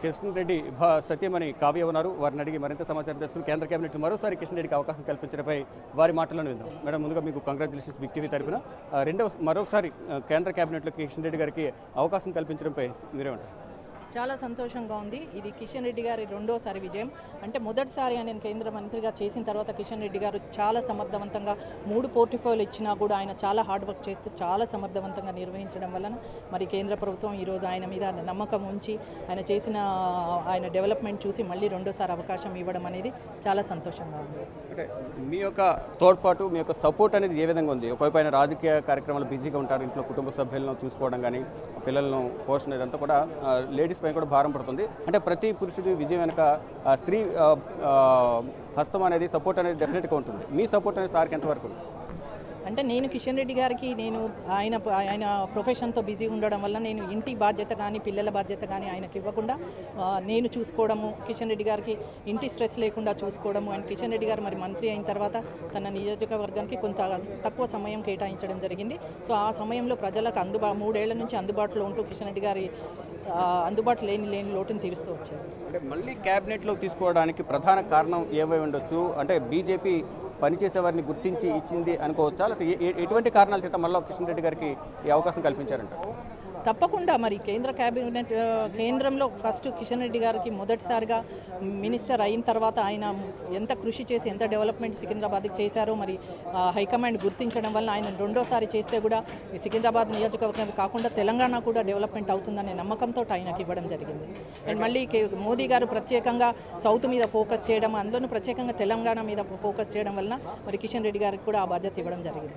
కిషన్ రెడ్డి భా- సత్యమణి కావ్య ఉన్నారు వారిని అడిగి మరింత సమాచారం తెలుసుకుని కేంద్ర కేబినెట్ మరోసారి కిషన్ రెడ్డికి అవకాశం కల్పించడంపై వారి మాటలను విందాం మేడం ముందుగా మీకు కంగ్రాచులేషన్స్ బిగ్ టీవీ తరపున ఆ, రెండవ మరొకసారి ఆ, కేంద్ర కేబినెట్లో కిషన్ రెడ్డి గారికి అవకాశం కల్పించడంపై మీరేమంటారు చాలా సంతోషంగా ఉంది ఇది కిషన్ రెడ్డి గారి రెండోసారి విజయం అంటే మొదటిసారి ఆయన కేంద్ర మంత్రిగా చేసిన తర్వాత కిషన్ రెడ్డి గారు చాలా సమర్థవంతంగా మూడు పోర్టిఫోలియోలు ఇచ్చినా కూడా ఆయన చాలా హార్డ్ వర్క్ చేస్తూ చాలా సమర్థవంతంగా నిర్వహించడం వలన మరి కేంద్ర ప్రభుత్వం ఈరోజు ఆయన మీద నమ్మకం ఉంచి ఆయన చేసిన ఆయన డెవలప్మెంట్ చూసి మళ్ళీ రెండోసారి అవకాశం ఇవ్వడం అనేది చాలా సంతోషంగా ఉంది అంటే మీ యొక్క తోడ్పాటు మీ యొక్క సపోర్ట్ అనేది ఏ విధంగా ఉంది ఒకవైపు ఆయన రాజకీయ కార్యక్రమాలు బిజీగా ఉంటారు ఇంట్లో కుటుంబ సభ్యులను చూసుకోవడం కానీ పిల్లలను పోషణ ఇదంతా కూడా లేడీస్ పైన కూడా భారం పడుతుంది అంటే ప్రతి పురుషుడి విజయం వెనుక ఆ, స్త్రీ ఆ, ఆ, హస్తం అనేది సపోర్ట్ అనేది డెఫినెట్గా ఉంటుంది మీ సపోర్ట్ అనేది సార్కి ఎంతవరకు ఉంది? అంటే నేను కిషన్ రెడ్డి గారికి నేను ఆయన ఆయన ప్రొఫెషన్తో బిజీ ఉండడం వల్ల నేను ఇంటి బాధ్యత కానీ పిల్లల బాధ్యత కానీ ఆయనకి ఇవ్వకుండా ఆ, నేను చూసుకోవడము కిషన్ రెడ్డి గారికి ఇంటి స్ట్రెస్ లేకుండా చూసుకోవడము అండ్ కిషన్ రెడ్డి గారు మరి మంత్రి అయిన తర్వాత తన నియోజకవర్గానికి కొంత తక్కువ సమయం కేటాయించడం జరిగింది సో ఆ సమయంలో ప్రజలకు అందుబా మూడేళ్ల నుంచి అందుబాటులో ఉంటూ కిషన్ రెడ్డి గారి ఆ, అందుబాటులో లేని లేని లోటును తీరుస్తూ వచ్చారు అంటే మళ్ళీ క్యాబినెట్లో తీసుకోవడానికి ప్రధాన కారణం ఏమై ఉండొచ్చు అంటే బీజేపీ పనిచేసే వారిని గుర్తించి ఇచ్చింది అనుకోవచ్చా లేకపోతే ఏ- ఏ- ఎటువంటి కారణాల చేత మళ్ళీ కిషన్ రెడ్డి గారికి ఈ అవకాశం కల్పించారంట తప్పకుండా మరి కేంద్ర కేబినెట్ ఆ, కేంద్రంలో ఫస్ట్ కిషన్ రెడ్డి గారికి మొదటిసారిగా మినిస్టర్ అయిన తర్వాత ఆయన ఎంత కృషి చేసి ఎంత డెవలప్మెంట్ సికింద్రాబాద్కి చేశారో మరి ఆ, హైకమాండ్ గుర్తించడం వల్ల ఆయన రెండోసారి చేస్తే కూడా ఈ సికింద్రాబాద్ నియోజకవర్గం కాకుండా తెలంగాణ కూడా డెవలప్మెంట్ అవుతుందనే నమ్మకంతో ఆయనకి ఇవ్వడం జరిగింది అండ్ మళ్ళీ కే- మోదీ గారు ప్రత్యేకంగా సౌత్ మీద ఫోకస్ చేయడం అందులోనూ ప్రత్యేకంగా తెలంగాణ మీద ఫోకస్ చేయడం వలన మరి కిషన్ రెడ్డి గారికి కూడా ఆ బాధ్యత ఇవ్వడం జరిగింది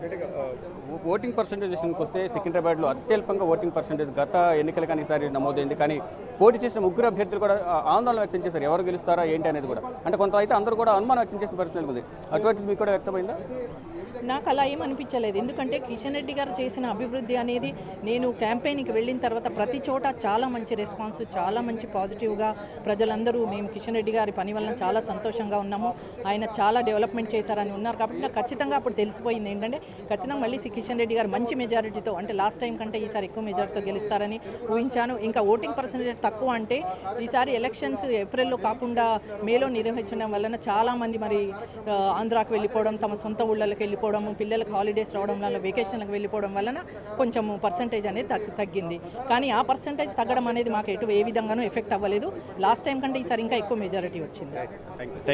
ఓ- ఓటింగ్ పర్సంటేజ్ విషయానికి వస్తే సికింద్రాబాద్లో అత్యల్పంగా ఓటింగ్ పర్సంటేజ్ గత ఎన్నికల కానీ ఈసారి నమోదైంది కానీ పోటీ చేసిన ముగ్గురు అభ్యర్థులు కూడా ఆ, ఆందోళన వ్యక్తం చేశారు ఎవరు గెలుస్తారా ఏంటి అనేది కూడా అంటే కొంత అయితే అందరూ కూడా అనుమానం వ్యక్తం చేసిన పరిస్థితి ఉంది అటువంటిది మీకు కూడా వ్యక్తమైందా నాకు అలా ఏం అనిపించలేదు ఎందుకంటే కిషన్ రెడ్డి గారు చేసిన అభివృద్ధి అనేది నేను క్యాంపెయిన్కి వెళ్ళిన తర్వాత ప్రతి చోట చాలా మంచి రెస్పాన్స్ చాలా మంచి పాజిటివ్గా ప్రజలందరూ మేము కిషన్ రెడ్డి గారి పని వలన చాలా సంతోషంగా ఉన్నాము ఆయన చాలా డెవలప్మెంట్ చేశారని ఉన్నారు కాబట్టి నాకు ఖచ్చితంగా అప్పుడు తెలిసిపోయింది ఏంటంటే ఖచ్చితంగా మళ్ళీ సి- కిషన్ రెడ్డి గారు మంచి మెజారిటీతో అంటే లాస్ట్ టైం కంటే ఈసారి ఎక్కువ మెజారిటీతో గెలుస్తారని ఊహించాను ఇంకా ఓటింగ్ పర్సంటేజ్ తక్కువ అంటే ఈసారి ఎలక్షన్స్ ఏప్రిల్లో కాకుండా మేలో నిర్వహించడం వలన చాలామంది మరి ఆ, ఆంధ్రాకు వెళ్ళిపోవడం తమ సొంత ఊళ్ళకి వెళ్ళిపోవడం పిల్లలకు హాలిడేస్ రావడం వల్ల వెకేషన్లకు వెళ్ళిపోవడం వలన కొంచెం పర్సంటేజ్ అనేది తగ్గి తగ్గింది కానీ ఆ పర్సంటేజ్ తగ్గడం అనేది మాకు ఎటు ఏ విధంగానూ ఎఫెక్ట్ అవ్వలేదు లాస్ట్ టైం కంటే ఈసారి ఇంకా ఎక్కువ మెజారిటీ వచ్చింది థ్యాంక్ యూ